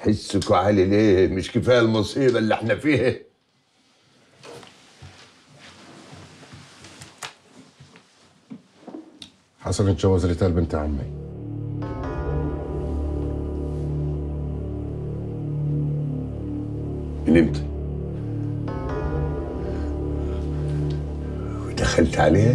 حسكوا عالي ليه مش كفايه المصيبه اللي احنا فيها حسن اتجوز ريتال بنت عمي من امتى ودخلت عليها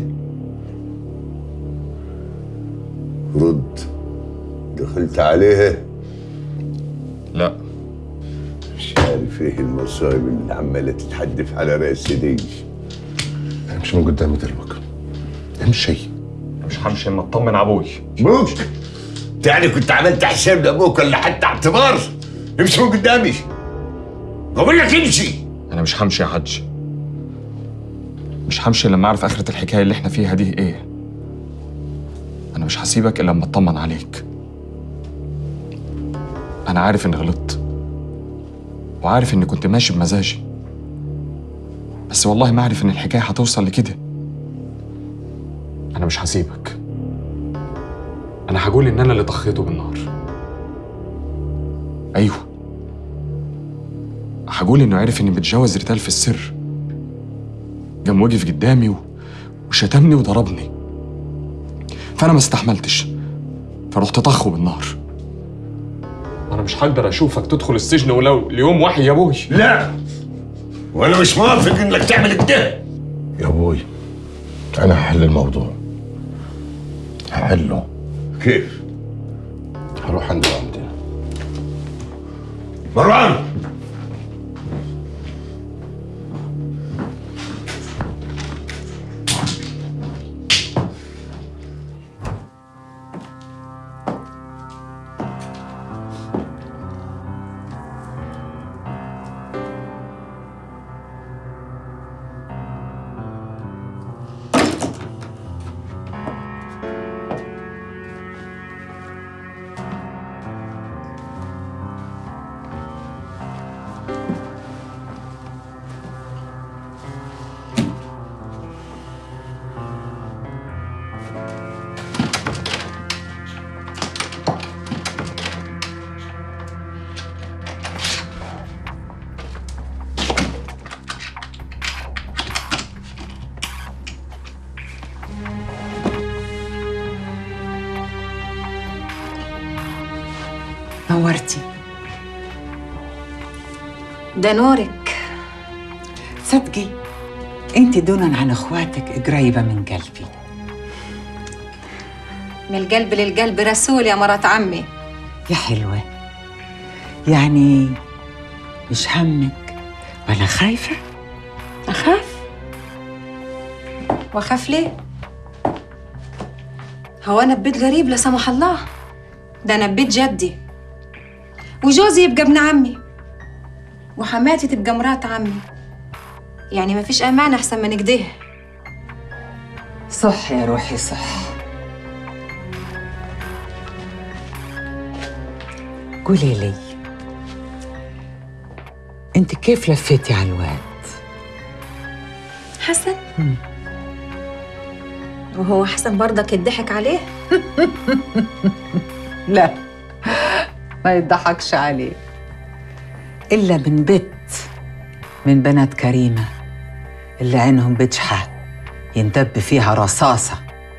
رد دخلت عليها لا مش عارف ايه المصايب اللي عماله تتحدف على راسي دي امشي من قدامي دلوقتي امشي مش همشي اما اطمن على ابوي ابوك يعني كنت عملت حساب لابوك ولا حتى اعتبار امشي من قدامي بقول لك امشي انا مش همشي يا حاج مش همشي لما اعرف اخرة الحكايه اللي احنا فيها دي ايه انا مش هسيبك الا لما اطمن عليك انا عارف اني غلطت وعارف اني كنت ماشي بمزاجي بس والله ما اعرف ان الحكايه هتوصل لكده انا مش هسيبك انا هقول ان انا اللي طخيته بالنار ايوه هقول انه عرف اني متجوز ريتال في السر قام وقف قدامي و... وشتمني وضربني فانا ما استحملتش فرحت طخه بالنار انا مش هقدر اشوفك تدخل السجن ولو ليوم واحد يا ابوي لا وانا مش موافق انك تعمل كده يا ابوي انا هحل الموضوع هحله كيف هروح عند والدي مروان نورتي ده نورك صدقي انت دونا عن اخواتك قريبه من قلبي من القلب للقلب رسول يا مرات عمي يا حلوه يعني مش همك ولا خايفه أخاف وأخاف ليه؟ هو أنا ببيت غريب لا سمح الله ده أنا ببيت جدي وجوزي يبقى ابن عمي وحماتي تبقى مرات عمي يعني مفيش أمان أحسن من كده صح يا روحي صح قولي لي انت كيف لفيتي على الواد حسن وهو حسن برضك يضحك عليه لا ما يضحكش عليه إلا من بنت من بنات كريمة اللي عينهم بجحة يندب فيها رصاصة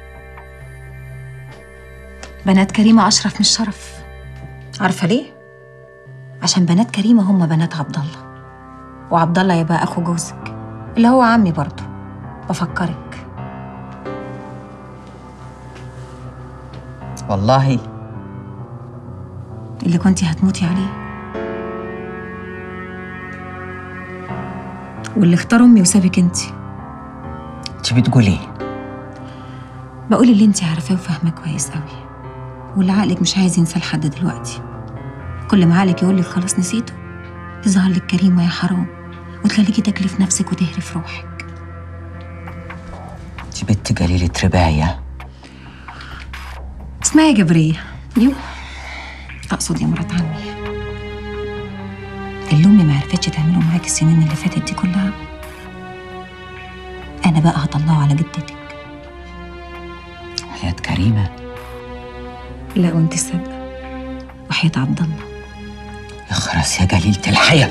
بنات كريمة أشرف من الشرف عارفة ليه؟ عشان بنات كريمة هم بنات عبد الله وعبد الله يبقى أخو جوزك اللي هو عمي برضه بفكرك والله اللي كنتي هتموتي عليه واللي اختار أمي وسابك انتي انت بتقولي بقول اللي انتي عارفاه وفاهماه كويس قوي واللي عقلك مش عايز ينساه لحد دلوقتي كل ما عقلك يقولك خلاص نسيته تظهر لك كريمة يا حرام وتخليكي تاكلي في نفسك وتهري في روحك انت بنت قليلة رباية اسمعي يا جبرية يو أقصد يا مرات عمي اللي أمي ما عرفتش تعمله معاكي السنين اللي فاتت دي كلها أنا بقى هطلعه على جدتك حياة كريمة لا وانت السابقة وحياة عبد الله اخرس يا جليلة الحياة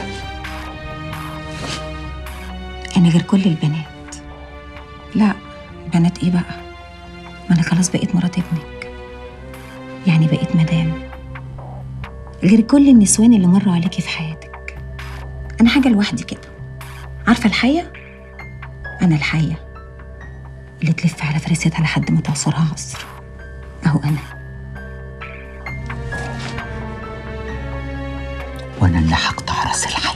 انا غير كل البنات لا بنات ايه بقى ما انا خلاص بقيت مرات ابنك يعني بقيت مدام غير كل النسوان اللي مروا عليكي في حياتك انا حاجه لوحدي كده عارفه الحيه انا الحيه اللي تلف على فريستها لحد ما تعصرها عصر اهو انا وانا اللي هقطع راس الحية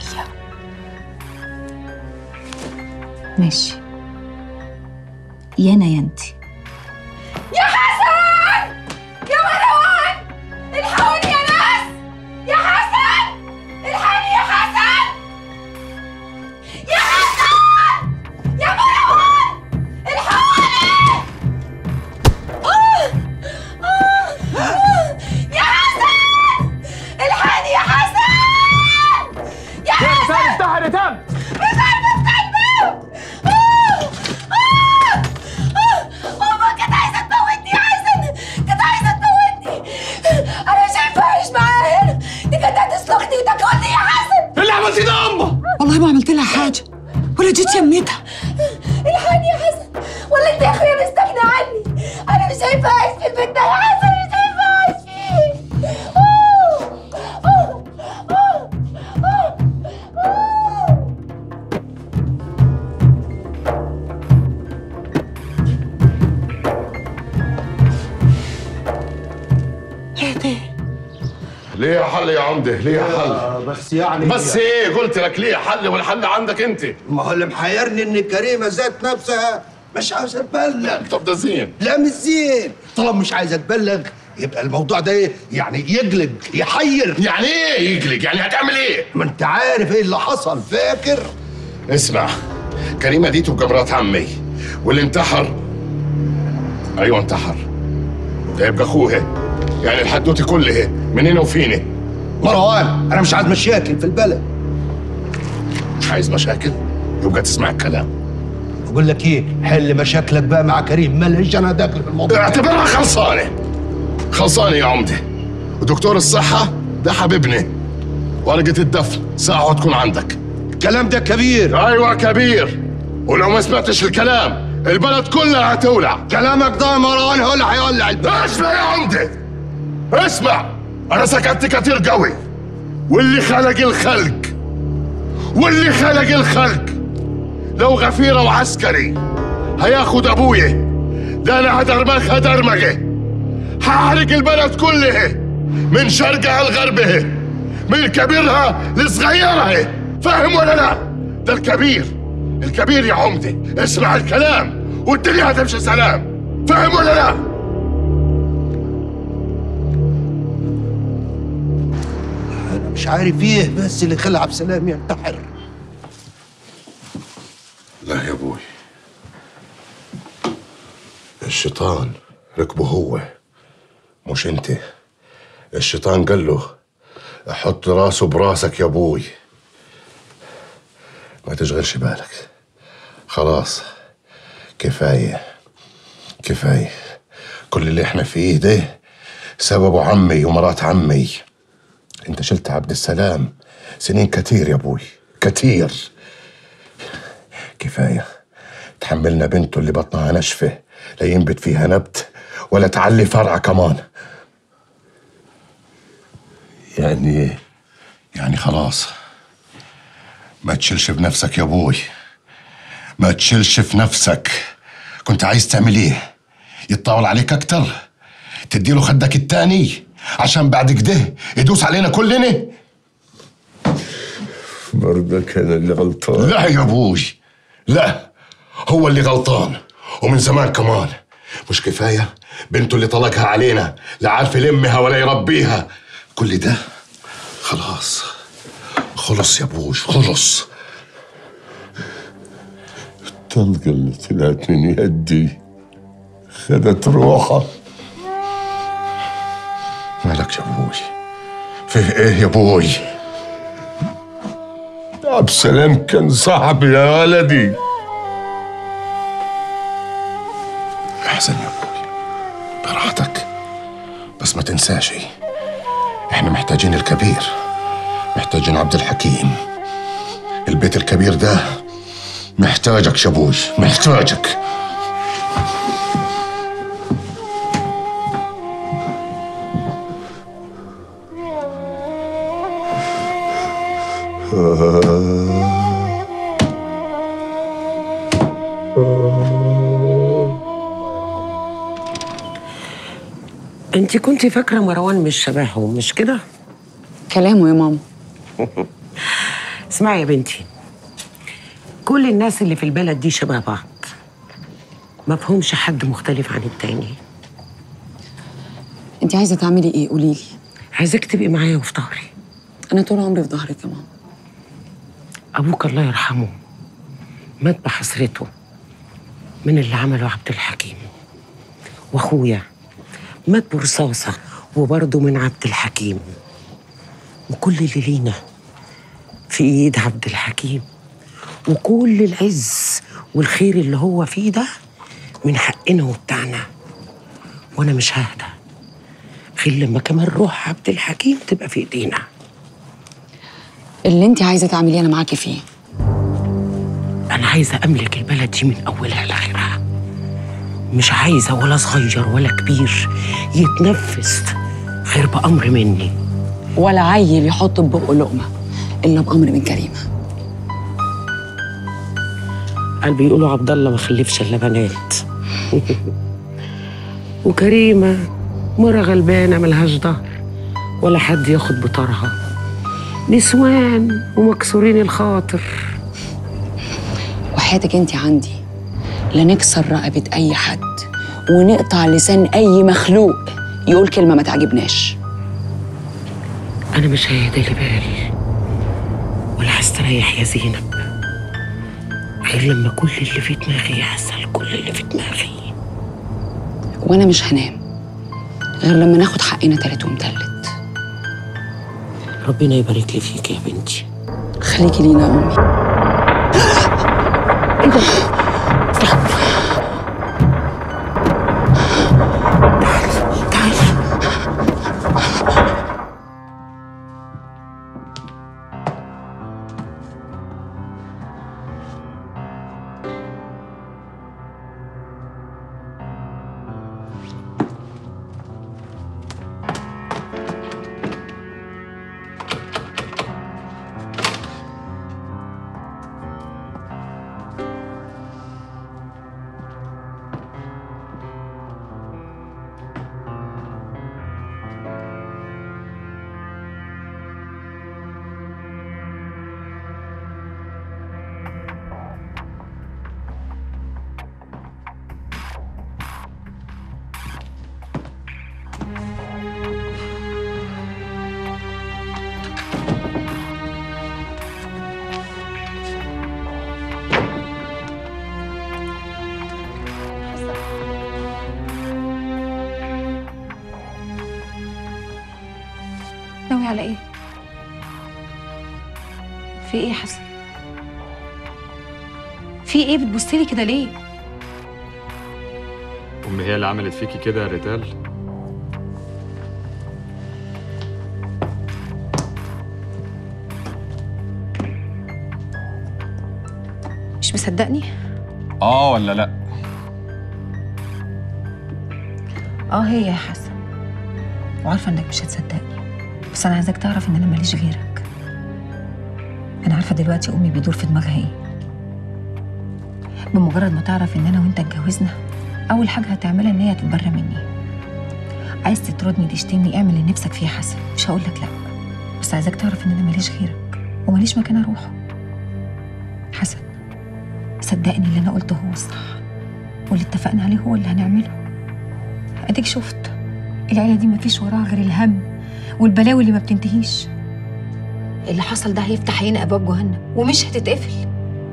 ماشي يا انا يا انتي الحقوني يا ناس يا حسن الحقني يا حسن يا حسن يا مروان الحقوني آه! آه! آه! يا حسن الحقني يا حسن يا حسن افتح يا ريتال ماما كانت عايزه تموتني يا حسن كانت عايزه تموتني انا مش هينفع اعيش معاها هنا دي كانت هتسلخني وتاكلني يا حسن اللي عملتيه ده يا امه والله ما عملت لها حاجة ولا جيت شميتها الحقني يا حسن ولا انت يا اخويا مستغني عني انا مش هينفع اعيش في البيت ده يا حسن مش هينفع اعيش فيه أوه! أوه! أوه! أوه! أوه! ليه حل يا عمده ليه حل بس يعني بس ايه قلت لك ليه حل والحل عندك انت ما هو اللي محيرني ان كريمه ذات نفسها مش عاوزه تبلغ طب ده زين لا مش زين طالما مش عايزه تبلغ يبقى الموضوع ده ايه يعني يقلق يحير يعني ايه يقلق يعني هتعمل ايه ما انت عارف ايه اللي حصل فاكر اسمع كريمه دي تبقى مرات عمي واللي انتحر ايوه انتحر ده يبقى اخوها يعني الحدوته كلها من هنا وفينا مروان انا مش عايز مشاكل في البلد مش عايز مشاكل يبقى تسمع الكلام بقول لك ايه حل مشاكلك بقى مع كريم ماليش انا داخل في الموضوع اعتبرها خلصانه خلصانه يا عمده ودكتور الصحه ده حبيبنا ورقه الدفن ساعه تكون عندك الكلام ده كبير ايوه كبير ولو ما سمعتش الكلام البلد كلها هتولع كلامك ده يا مروان هو اللي هيولع البلد اسمع يا عمده اسمع انا سكت كتير قوي واللي خلق الخلق واللي خلق الخلق لو غفيره وعسكري هياخد ابويا ده انا هدرمخها درمغه هحرق البلد كلها من شرقها لغربها من كبيرها لصغيرها فاهم ولا لا ده الكبير الكبير يا عمدة اسمع الكلام والدنيا هتمشي سلام فاهم ولا لا انا مش عارف ايه بس اللي خلع عبد السلام ينتحر لا يا ابوي الشيطان ركبه هو مش انت الشيطان قال له حط راسه براسك يا ابوي ما تشغلش بالك خلاص كفايه كفايه كل اللي احنا فيه ده سببه عمي ومرات عمي انت شلت عبد السلام سنين كتير يا ابوي كتير كفايه تحملنا بنته اللي بطنها نشفه لا ينبت فيها نبت ولا تعلي فرع كمان يعني ايه يعني خلاص ما تشيلش بنفسك يا ابوي ما تشيلش في نفسك كنت عايز تعمل ايه يتطاول عليك اكتر تديله خدك التاني عشان بعد كده يدوس علينا كلنا برضك انا اللي غلطان لا يا ابوي لا هو اللي غلطان ومن زمان كمان مش كفايه بنته اللي طلقها علينا لا عارف يلمها ولا يربيها كل ده خلاص خلص يا ابوي خلص الطلقة اللي طلعت من يدي خدت روحها مالك يا ابوي فيه ايه يا ابوي عبد السلام كان صاحبي يا ولدي احسن يا ابوي براحتك بس ما تنساش احنا محتاجين الكبير محتاجين عبد الحكيم البيت الكبير ده محتاجك شابوش محتاجك انت كنت فاكره مروان مش شبهه مش كده كلامه يا ماما اسمعي يا بنتي كل الناس اللي في البلد دي شبه بعض ما فهمش حد مختلف عن التاني انت عايزه تعملي ايه قولي لي عايزاك تبقي معايا وفي ظهري انا طول عمري في ظهرك يا ماما ابوك الله يرحمه مات بحسرته من اللي عمله عبد الحكيم واخويا مات برصاصه وبرضه من عبد الحكيم وكل اللي لينا في ايد عبد الحكيم وكل العز والخير اللي هو فيه ده من حقنا وبتاعنا وانا مش ههدى غير لما كمان روح عبد الحكيم تبقى في ايدينا اللي انت عايزه تعمليه انا معاكي فيه أنا عايزة أملك البلد دي من أولها لآخرها مش عايزة ولا صغير ولا كبير يتنفس غير بأمر مني ولا عيل يحط في بقه لقمه الا بامر من كريمه قال بيقولوا عبد الله ما خلفش إلا بنات وكريمة مرة غلبانة ملهاش ظهر ولا حد ياخد بطارها نسوان ومكسورين الخاطر وحياتك انت عندي لا نكسر رقبه اي حد ونقطع لسان اي مخلوق يقول كلمه ما تعجبناش أنا مش هيهدى لي بال ولا هستريح يا زينب غير لما كل اللي في دماغي يحصل كل اللي في دماغي وانا مش هنام غير لما ناخد حقنا تالت ومتلت ربنا يبارك لي فيك يا بنتي خليكي لينا يا امي تعالي ناوي على ايه؟ في ايه يا حسن؟ في ايه بتبصلي كده ليه؟ أمي هي اللي عملت فيكي كده يا ريتال مش مصدقني؟ آه ولا لأ؟ اه هي يا حسن وعارفه انك مش هتصدقني بس انا عايزاك تعرف ان انا ماليش غيرك انا عارفه دلوقتي امي بيدور في دماغها ايه بمجرد ما تعرف ان انا وانت اتجوزنا اول حاجه هتعملها ان هي تتبرى مني عايز تطردني تشتمني اعمل اللي نفسك فيه يا حسن مش هقول لك لا بس عايزاك تعرف ان انا ماليش غيرك وماليش مكان اروحه حسن صدقني اللي انا قلته هو الصح واللي اتفقنا عليه هو اللي هنعمله اديك شفت العيله دي مفيش وراها غير الهم والبلاوي اللي ما بتنتهيش اللي حصل ده هيفتح علينا ابواب جهنم ومش هتتقفل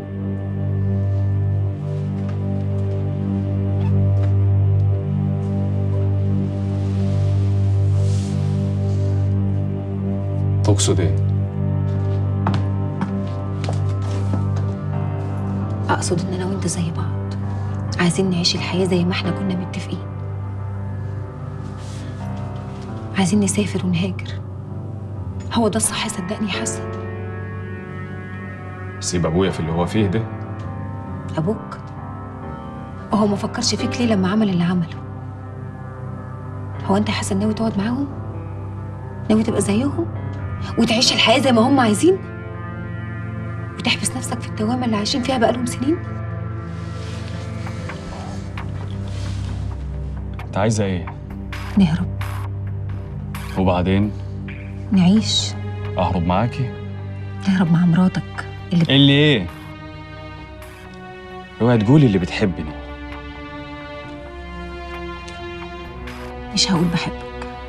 تقصد إيه؟ اقصد ان انا وانت زي بعض عايزين نعيش الحياه زي ما احنا كنا متفقين عايزين نسافر ونهاجر هو ده الصح صدقني يا حسن سيب ابويا في اللي هو فيه ده ابوك وهو ما فكرش فيك ليه لما عمل اللي عمله هو انت يا حسن ناوي تقعد معاهم ناوي تبقى زيهم وتعيش الحياه زي ما هم عايزين وتحبس نفسك في الدوامه اللي عايشين فيها بقالهم سنين انت عايزه ايه نهرب وبعدين نعيش اهرب معاكي نهرب مع مراتك اللي اللي ايه اوعي تقولي اللي بتحبني مش هقول بحبك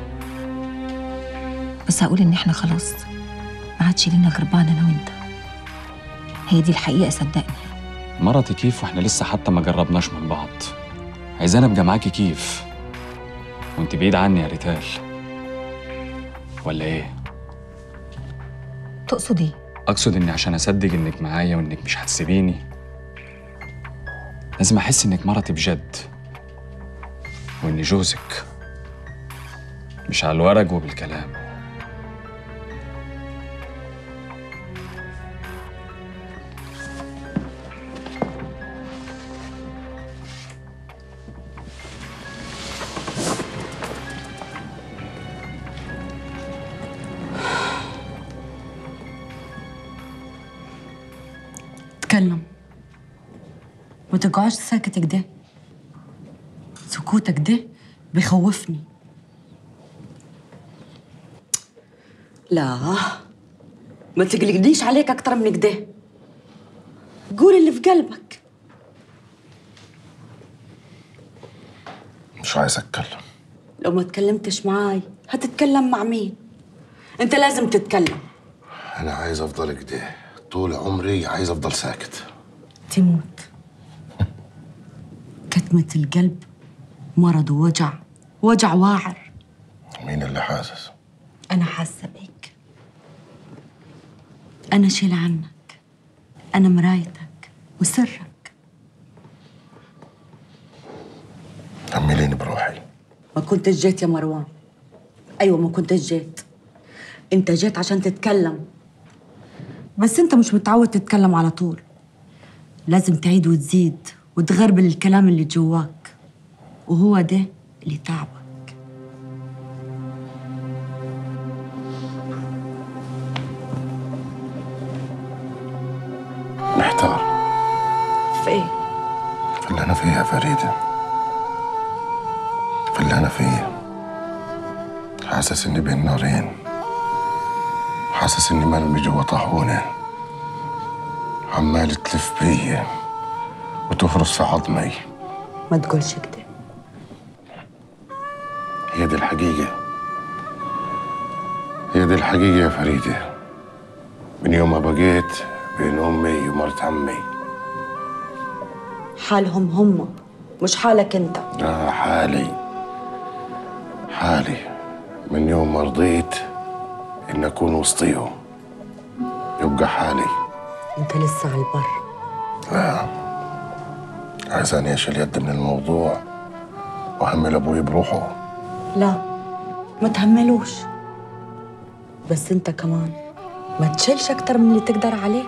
بس هقول ان احنا خلاص ما عادش لينا غير بعض انا وانت هي دي الحقيقه صدقني مرتي كيف واحنا لسه حتى ما جربناش من بعض عايزاني ابقى معاكي كيف وانت بعيد عني يا ريتال ولا ايه تقصد ايه اقصد اني عشان اصدق انك معايا وانك مش هتسيبيني لازم احس انك مرتي بجد واني جوزك مش على الورق وبالكلام اتكلم ما تقعدش ساكت كده سكوتك ده بيخوفني لا ما تقلقنيش عليك اكتر من كده قول اللي في قلبك مش عايز اتكلم لو ما تكلمتش معاي هتتكلم مع مين انت لازم تتكلم انا عايز افضل كده طول عمري عايز افضل ساكت تموت كتمة القلب مرض ووجع وجع واعر مين اللي حاسس أنا حاسة بيك أنا شيل عنك أنا مرايتك وسرك كمليني بروحي ما كنتش جيت يا مروان أيوة ما كنتش جيت أنت جيت عشان تتكلم بس أنت مش متعود تتكلم على طول لازم تعيد وتزيد وتغربل الكلام اللي جواك وهو ده اللي تعبك محتار في إيه؟ في اللي انا فيه يا فريده في اللي انا فيه حاسس اني بين نارين حاسس اني مرمي جوا طاحونه عمال تلف بيا وتفرص في عظمي ما تقولش كده هي دي الحقيقة هي دي الحقيقة يا فريدة من يوم ما بقيت بين أمي ومرت عمي حالهم هم مش حالك أنت لا حالي حالي من يوم ما رضيت إن أكون وسطيهم يبقى حالي أنت لسه على البر لا عايزاني أشيل يد من الموضوع وأهمل أبوي بروحه لا ما تهملوش بس انت كمان ما تشيلش اكتر من اللي تقدر عليه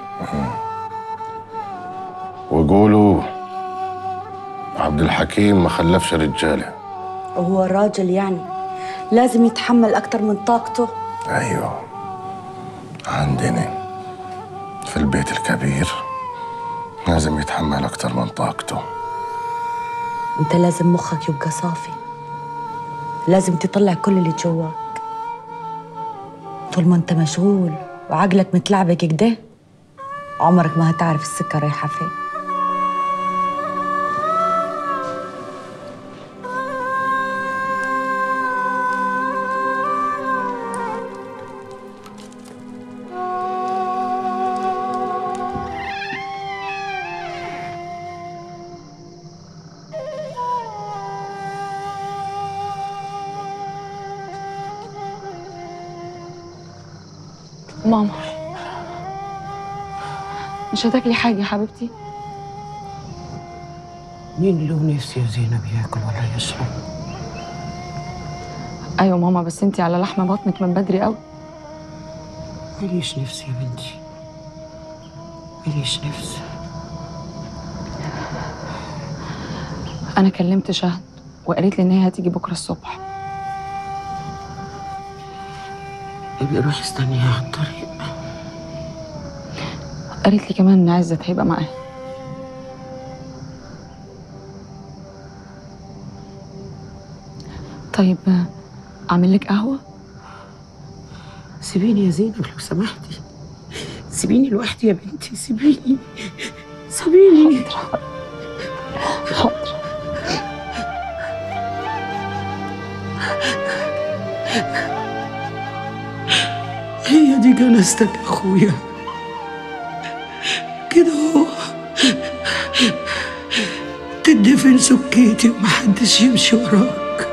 ويقولوا عبد الحكيم ما خلفش رجاله وهو الراجل يعني لازم يتحمل اكتر من طاقته ايوه عندنا في البيت الكبير لازم يتحمل اكتر من طاقته انت لازم مخك يبقى صافي لازم تطلع كل اللي جواك طول ما انت مشغول وعقلك متلعبك كده عمرك ما هتعرف السكة رايحة فين ماما مش هتاكلي حاجة يا حبيبتي مين له نفس يا زينب ياكل ولا يشرب أيوة ماما بس انتي على لحم بطنك من بدري قوي ماليش نفس يا بنتي ماليش نفس انا كلمت شهد وقالت لي ان هي هتيجي بكره الصبح يبقى روحي استنيها على الطريق قالت لي كمان ان عزت هيبقى معاها طيب اعمل لك قهوه سيبيني يا زينب لو سمحتي سيبيني لوحدي يا بنتي سيبيني سيبيني حاضر هي دي جنازتك يا اخويا كده هو تدفن سكيتي ومحدش يمشي وراك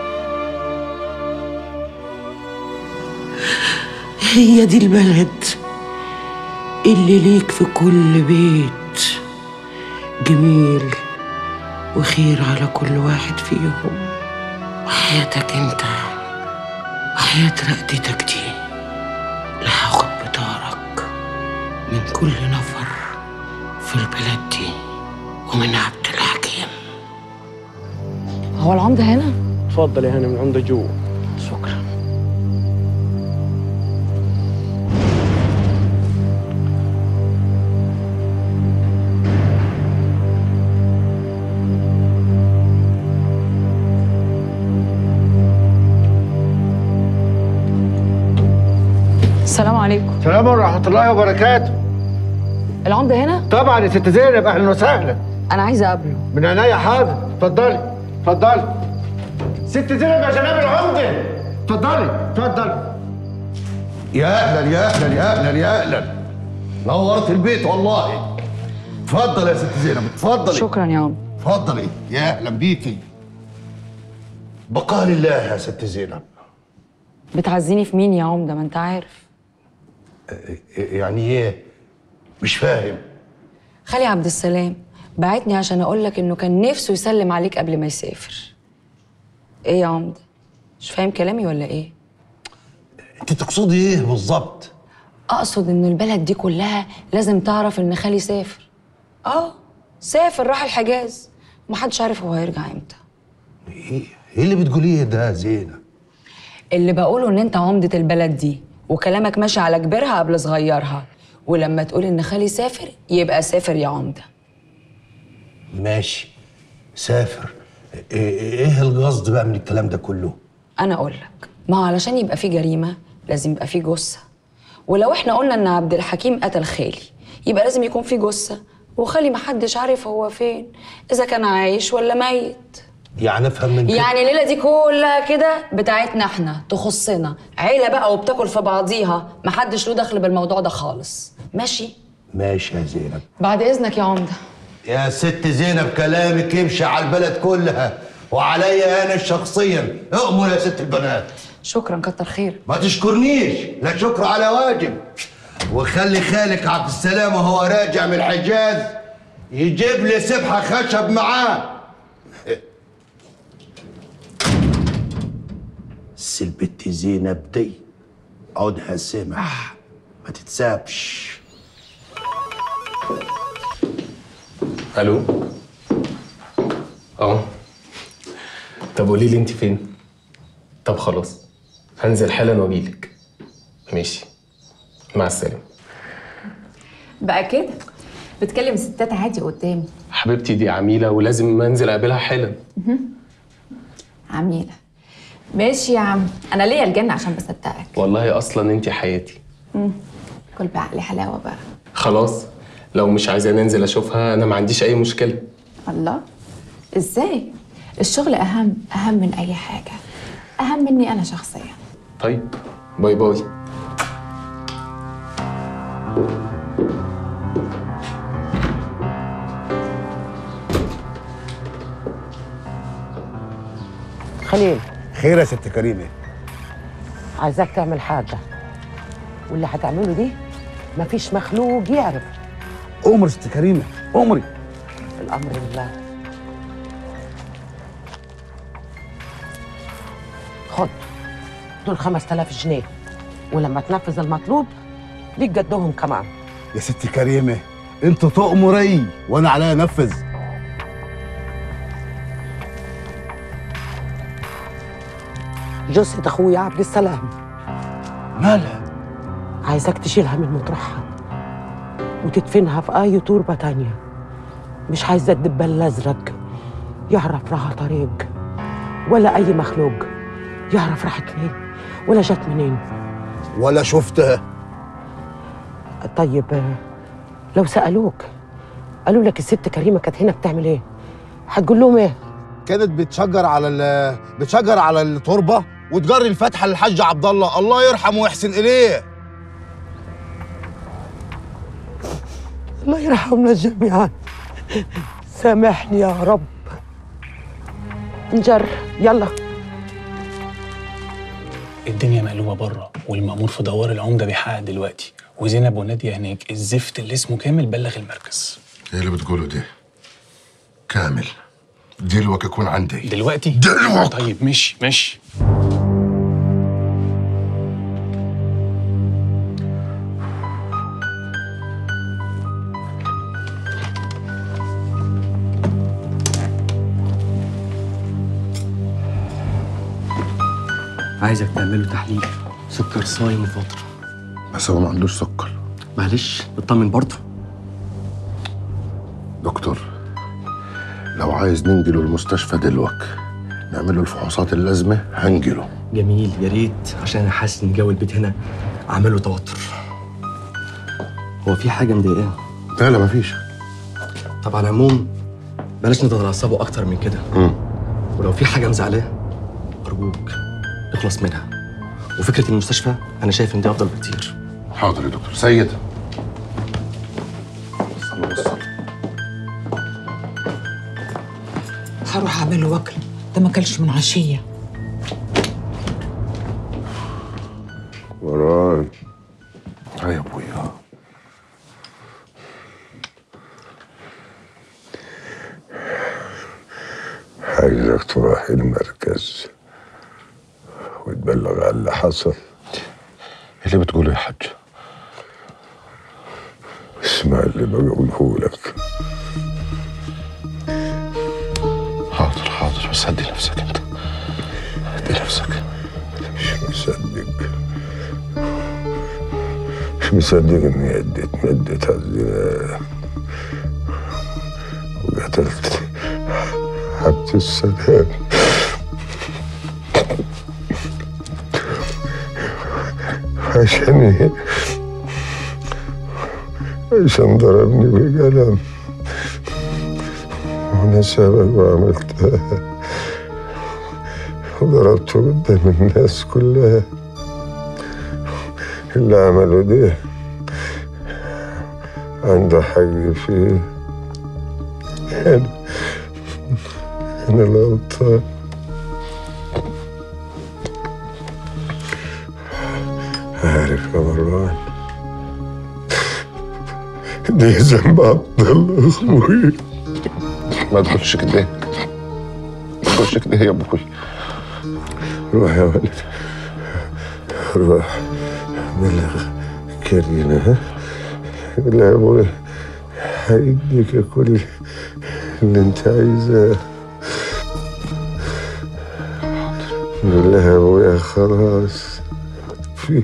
هي دي البلد اللي ليك في كل بيت جميل وخير على كل واحد فيهم وحياتك انت وحياة رقدتك دي لا هاخد بطارك من كل نفر في البلد دي ومن عبد الحكيم هو العمده هنا اتفضل يا هانم العمده جوه شكرا السلام عليكم السلام ورحمة الله وبركاته العمده هنا طبعا يا ست زينب أهلا وسهلا انا عايزه اقابله من عينيا حاضر اتفضلي اتفضلي ست زينب يا جناب العمدة اتفضلي اتفضلي يا اهلا يا اهلا يا اهلا يا اهلا نورت البيت والله اتفضل يا ست زينب اتفضلي شكرا يا عم اتفضلي يا اهلا بيكي بقاء لله يا ست زينب بتعزيني في مين يا عمده ما انت عارف يعني ايه مش فاهم خالي عبد السلام بعتني عشان اقول لك انه كان نفسه يسلم عليك قبل ما يسافر ايه يا عمده مش فاهم كلامي ولا ايه انت تقصدي ايه بالظبط اقصد ان البلد دي كلها لازم تعرف ان خالي سافر اه سافر راح الحجاز ومحدش عارف هو هيرجع امتى ايه ايه اللي بتقوليه ده يا زينب اللي بقوله ان انت عمدة البلد دي وكلامك ماشي على كبيرها قبل صغيرها ولما تقول ان خالي سافر يبقى سافر يا عمده ماشي سافر ايه, إيه القصد بقى من الكلام ده كله انا اقول لك ما هو علشان يبقى في جريمه لازم يبقى في جثه ولو احنا قلنا ان عبد الحكيم قتل خالي يبقى لازم يكون في جثه وخالي محدش عارف هو فين اذا كان عايش ولا ميت يعني افهم من كده يعني الليله دي كلها كده بتاعتنا احنا تخصنا عيله بقى وبتاكل في بعضيها محدش له دخل بالموضوع ده خالص ماشي ماشي يا زينب بعد اذنك يا عمده يا ست زينب كلامك يمشي على البلد كلها وعليا انا شخصيا اؤمر يا ست البنات شكرا كتر خير ما تشكرنيش لا شكر على واجب وخلي خالك عبد السلام وهو راجع من الحجاز يجيب لي سبحه خشب معاه بس البت زينب دي عودها سمح ما تتسابش الو اه طب قولي لي انت فين طب خلاص هنزل حالا واجيلك ماشي مع السلامه بقى كده بتكلم الستات عادي قدامي حبيبتي دي عميله ولازم انزل اقابلها حالا عميلة ماشي يا عم انا ليا الجنة عشان بصدقك والله اصلا انت حياتي مم. كل بعقلي حلاوة بقى خلاص لو مش عايزه ننزل اشوفها انا ما عنديش اي مشكله الله ازاي الشغل اهم اهم من اي حاجة اهم مني انا شخصيا طيب باي باي خليل خير يا ست كريمه عايزاك تعمل حاجة واللي هتعمله دي مفيش مخلوق يعرف امر ست كريمه امري الأمر لله خد دول 5000 جنيه ولما تنفذ المطلوب ليك جدهم كمان يا ستي كريمه انت تؤمري وانا عليا انفذ جثة أخويا عبد السلام مالها عايزاك تشيلها من مطرحها وتدفنها في أي تربة تانية مش عايزة الدبان الأزرق يعرف راها طريق ولا أي مخلوق يعرف راحت فين ولا جت منين ولا شفتها طيب آه، لو سألوك قالوا لك الست كريمة كانت هنا بتعمل إيه؟ هتقول لهم إيه؟ كانت بتشجر على ال بتشجر على التربه وتجري الفاتحه للحاج عبد الله الله يرحمه ويحسن اليه الله يرحمنا جميعا سامحني يا رب نجر يلا الدنيا مقلوبه بره والمأمور في دوار العمده بيحقق دلوقتي وزينب وناديه هناك الزفت اللي اسمه كامل بلغ المركز ايه اللي بتقوله ده كامل دلوك يكون عندي دلوقتي دلوك طيب ماشي ماشي عايزك تعمله تحليل سكر صايم من فترة بس هو ما عندوش سكر معلش اطمن برضه دكتور لو عايز ننجله المستشفى دلوك نعمل له الفحوصات اللازمه هنجله جميل يا ريت عشان انا حاسس ان جو البيت هنا عمله توتر هو في حاجة مضايقاه؟ لا لا مفيش طب على العموم بلاش نضغط على اعصابه اكتر من كده مم. ولو في حاجة مزعلاه ارجوك اخلص منها وفكرة المستشفى انا شايف ان دي افضل بكتير حاضر يا دكتور سيد هروح اعمل له وكل ده ما كلش من عشيه وراي هاي يا ابويا عايزك تروح المركز وتبلغ على اللي حصل اللي بتقوله يا حاج اسمع اللي بقوله لك حاضر حاضر بس هدي نفسك انت هدي نفسك مش مصدق مش مصدق اني اديت مدت الزنا وقتلت عبد السلام عشان ايه عشان ضربني بقلم وانا سبق وعملتها وضربته قدام الناس كلها اللي عمله ده عنده حق فيه أنا أنا الغلطان عارف يا مروان دي ذنب عبد الله أخوي ما تخش كده ما تخش كده يا ابوي روح يا ولد روح بلغ كريمة ها قول لها يا ابوي هيديك كل اللي انت عايزاه قول لها يا ابويا خلاص في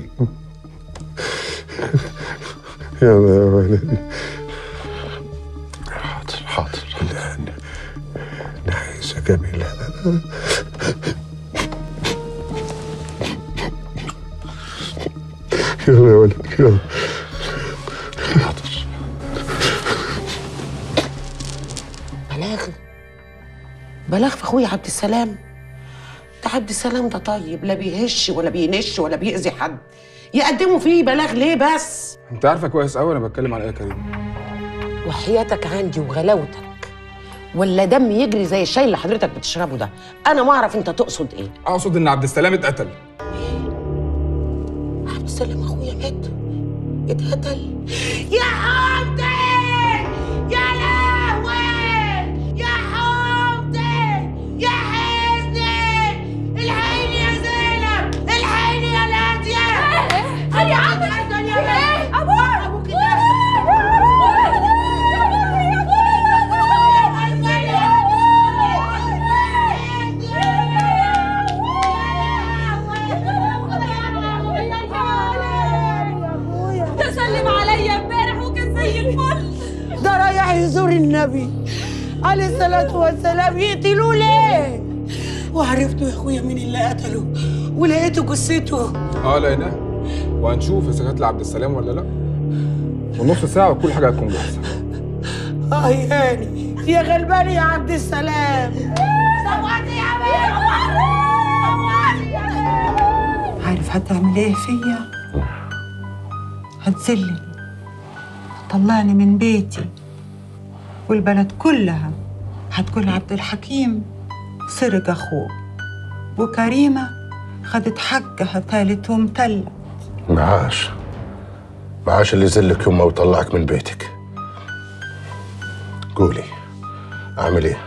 يلا يا ولدي حاضر حاضر لا انا انا عايز اقابلها يلا يا ولد يلا بلاغ بلاغ في اخويا عبد السلام ده عبد السلام ده طيب لا بيهش ولا بينش ولا بيأذي حد يقدموا فيه بلاغ ليه بس انت عارفه كويس قوي انا بتكلم على ايه يا كريم وحياتك عندي وغلاوتك ولا دم يجري زي الشاي اللي حضرتك بتشربه ده انا ما اعرف انت تقصد ايه اقصد ان عبد السلام اتقتل عبد السلام اخويا مات اتقتل يا حمدي يا لهوي يا حمدي يا حزني الحقيني يا زينب الحقيني يا ناديه يا عم يا بيه ابو ده رايح يزور النبي عليه الصلاة والسلام يقتلوه ليه؟ وعرفتوا يا اخويا مين اللي قتله ولقيتوا جثته اه لقيناه وهنشوف اذا كانت لعبد السلام ولا لا ونص ساعه وكل حاجه هتكون جاهزه اه ياني يا غلبان يا عبد السلام سواتي يا عارف هتعمل ايه فيا هتذلني طلعني من بيتي والبلد كلها هتقول عبد الحكيم سرق اخوه وكريمه خدت حقها تالت ومتلت معاش معاش اللي يذلك يوم ما ويطلعك من بيتك قولي اعمل ايه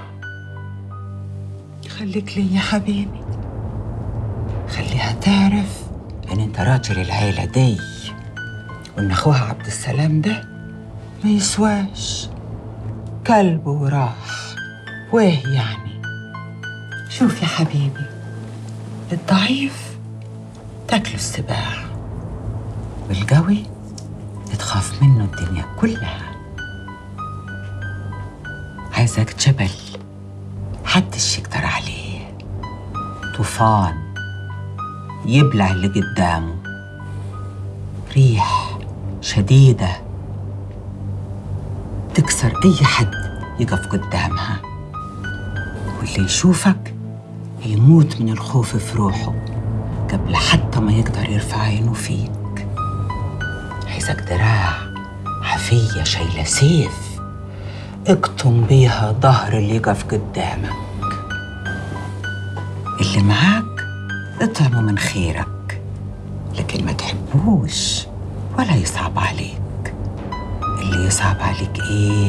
خليك لي يا حبيبي خليها تعرف ان انت راجل العيله دي وان اخوها عبد السلام ده ما يسواش كلب وراح ويه يعني شوف يا حبيبي الضعيف تاكله السباع والقوي تخاف منه الدنيا كلها عايزك جبل محدش يقدر عليه طوفان يبلع اللي قدامه ريح شديدة تكسر أي حد يقف قدامها واللي يشوفك يموت من الخوف في روحه قبل حتى ما يقدر يرفع عينه فيك عايزك دراع حفية شايلة سيف اقطم بيها ظهر اللي يقف قدامك اللي معاك اطعمه من خيرك لكن ما تحبوش ولا يصعب عليك اللي يصعب عليك ايه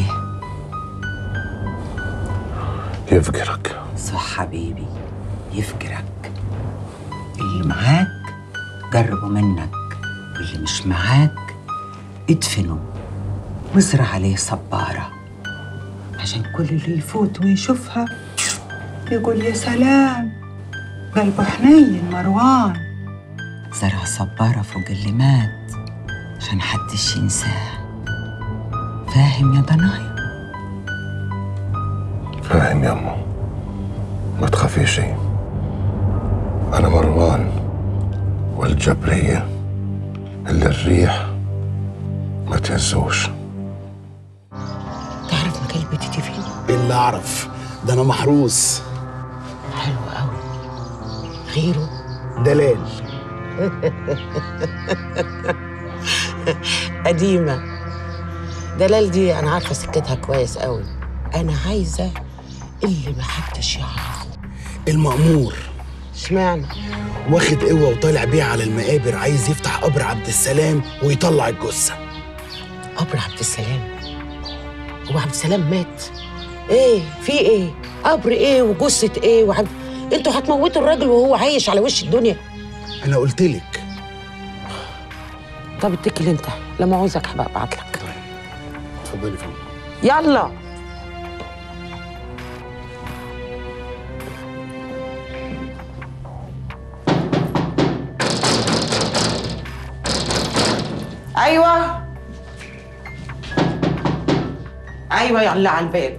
يفقرك صح حبيبي يفكرك اللي معاك قربوا منك واللي مش معاك ادفنه وازرع عليه صبارة عشان كل اللي يفوت ويشوفها يقول يا سلام قلبه حنين مروان زرع صبارة فوق اللي مات عشان حدش ينساه فاهم يا ضنايا فاهم يا امه ما تخافيش انا مروان والجبريه اللي الريح ما تهزوش تعرف مكان البيت دي فين؟ اللي اعرف ده انا محروس حلو قوي غيره دلال قديمة دلال دي أنا عارفة سكتها كويس قوي أنا عايزة اللي محدش يعرفه المأمور اشمعنى؟ واخد قوة وطالع بيها على المقابر عايز يفتح قبر عبد السلام ويطلع الجثة قبر عبد السلام هو عبد السلام مات ايه في ايه قبر ايه وجثة ايه وعبد انتوا هتموتوا الراجل وهو عايش على وش الدنيا انا قلت لك طب اتكل انت لما عاوزك هبقى ابعت لك اتفضلي فندم يلا ايوه ايوه يلا على الباب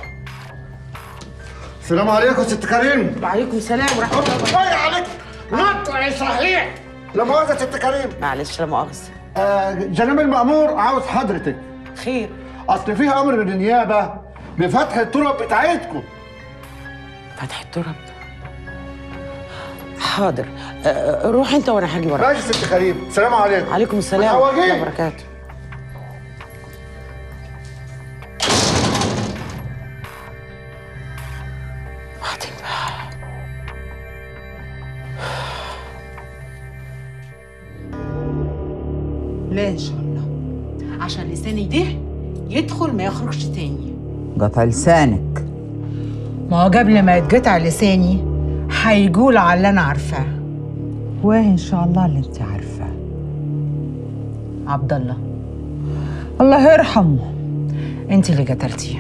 السلام عليكم ست كريم وعليكم السلام ورحمه الله الله عليك نطعي صحيح لا مؤاخذة ست كريم معلش لا مؤاخذة آه جناب المأمور عاوز حضرتك خير أصل فيه أمر من النيابة بفتح الطرق بتاعتكم فتح التراب حاضر أه روح انت وانا هاجي وراك ماشي ست كريم السلام عليكم عليكم السلام ورحمه متعوجين. الله وبركاته وبعدين بقى ليه ان شاء الله عشان لساني ده يدخل ما يخرجش تاني قطع لسانك ما هو قبل ما يتقطع لساني هيقول على اللي انا عارفاه وايه ان شاء الله اللي انت عارفاه عبد الله الله يرحمه انت اللي قتلتيه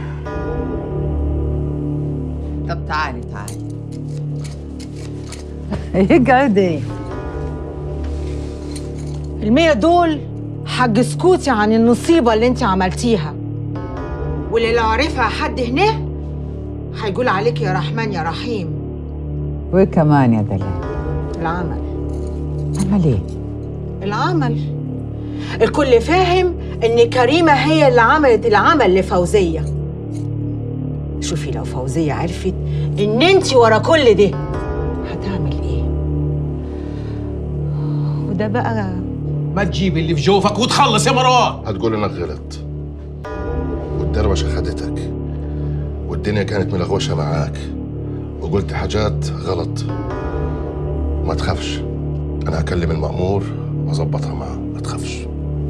طب تعالي تعالي اقعدي المية دول حاج اسكتي عن النصيبة اللي انت عملتيها واللي لو عرفها حد هنا هيقول عليك يا رحمن يا رحيم وكمان يا دلال العمل عمل ايه؟ العمل الكل فاهم ان كريمة هي اللي عملت العمل لفوزية شوفي لو فوزية عرفت ان انت ورا كل ده هتعمل ايه وده بقى ما تجيب اللي في جوفك وتخلص يا مروان هتقول انك غلط والدروشه خدتك والدنيا كانت ملغوشه معاك وقلت حاجات غلط ما تخافش انا هكلم المأمور واظبطها معاه ما تخافش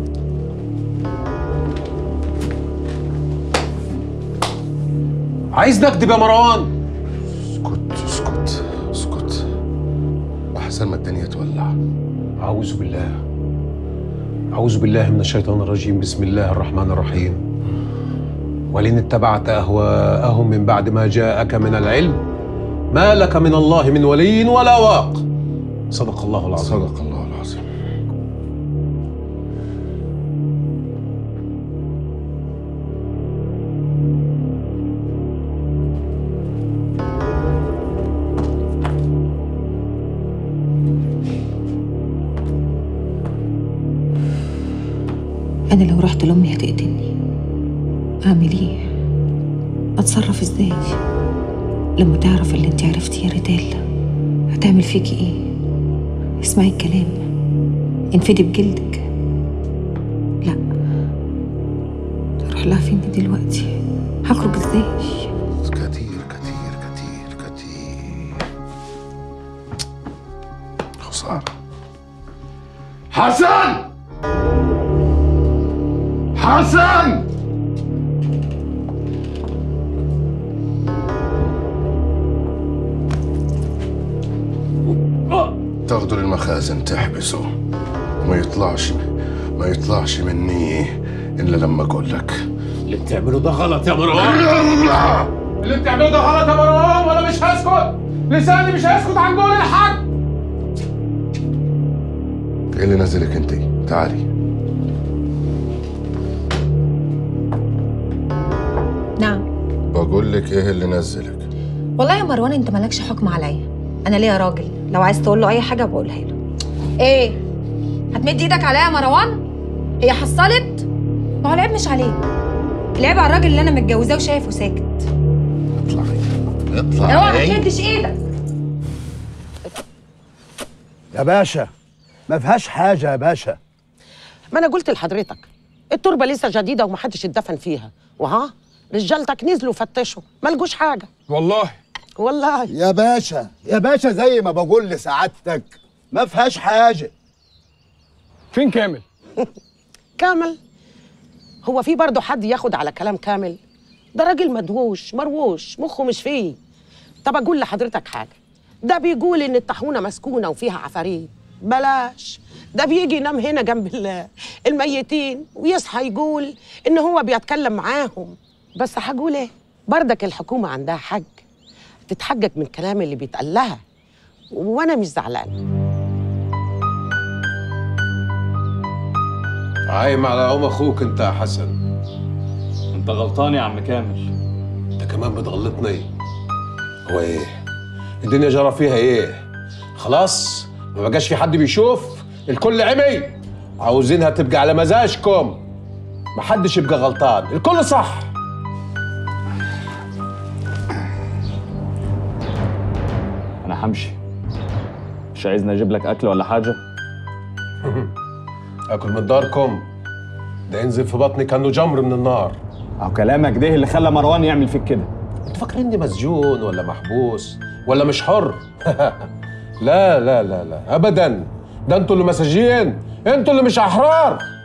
عايز نكدب يا مروان اسكت اسكت اسكت احسن ما الدنيا تولع أعوذ بالله أعوذ بالله من الشيطان الرجيم بسم الله الرحمن الرحيم ولن اتبعت أهواءهم من بعد ما جاءك من العلم ما لك من الله من ولي ولا واق صدق الله العظيم صدق الله العظيم أنا لو رحت لأمي هتقتلني أعمل إيه؟ أتصرف إزاي؟ لما تعرف اللي أنت عرفتيه يا ريتال هتعمل فيكي إيه؟ اسمعي الكلام انفدي بجلدك لا أروح لها فين دلوقتي؟ هخرج إزاي؟ كتير كتير كتير كتير خسارة حسن حسن تاخده للمخازن تحبسه وما يطلعش ما يطلعش مني الا لما اقول لك اللي بتعمله ده غلط يا مروان الله اللي بتعمله ده غلط يا مروان وانا مش هسكت لساني مش هيسكت عن قول الحق ايه اللي نزلك انت تعالي نعم بقول لك ايه اللي نزلك والله يا مروان أنت مالكش حكم عليا أنا ليا راجل لو عايز تقول له أي حاجة بقولها له إيه؟ هتمد إيدك عليا يا مروان؟ هي حصلت؟ ما هو العيب مش عليك العيب على الراجل اللي أنا متجوزاه وشايفه ساكت اطلعي اوعى ما تمدش إيدك يا باشا ما فيهاش حاجه يا باشا ما انا قلت لحضرتك التربه لسه جديده ومحدش اتدفن فيها وها رجالتك نزلوا فتشوا ما لقوش حاجه والله والله يا باشا يا باشا زي ما بقول لسعادتك ما فيهاش حاجه فين كامل كامل هو في برضه حد ياخد على كلام كامل ده راجل مدهوش مروش مخه مش فيه طب اقول لحضرتك حاجه ده بيقول ان الطاحونه مسكونه وفيها عفاريت بلاش ده بيجي ينام هنا جنب ال- الميتين ويصحى يقول ان هو بيتكلم معاهم بس هقول ايه بردك الحكومه عندها حق تتحجج من الكلام اللي بيتقال لها وانا مش زعلان عايم على عم اخوك انت يا حسن انت غلطان يا عم كامل انت كمان بتغلطني هو ايه الدنيا جرى فيها ايه خلاص ما بقاش في حد بيشوف الكل عمي عاوزينها تبقى على مزاجكم محدش يبقى غلطان الكل صح انا همشي مش عايزني اجيب لك اكل ولا حاجه اكل من داركم ده ينزل في بطني كانه جمر من النار اهو كلامك ده اللي خلى مروان يعمل فيك كده انت فاكريني مسجون ولا محبوس ولا مش حر لا لا لا لا ابدا ده انتوا اللي مساجين انتوا اللي مش احرار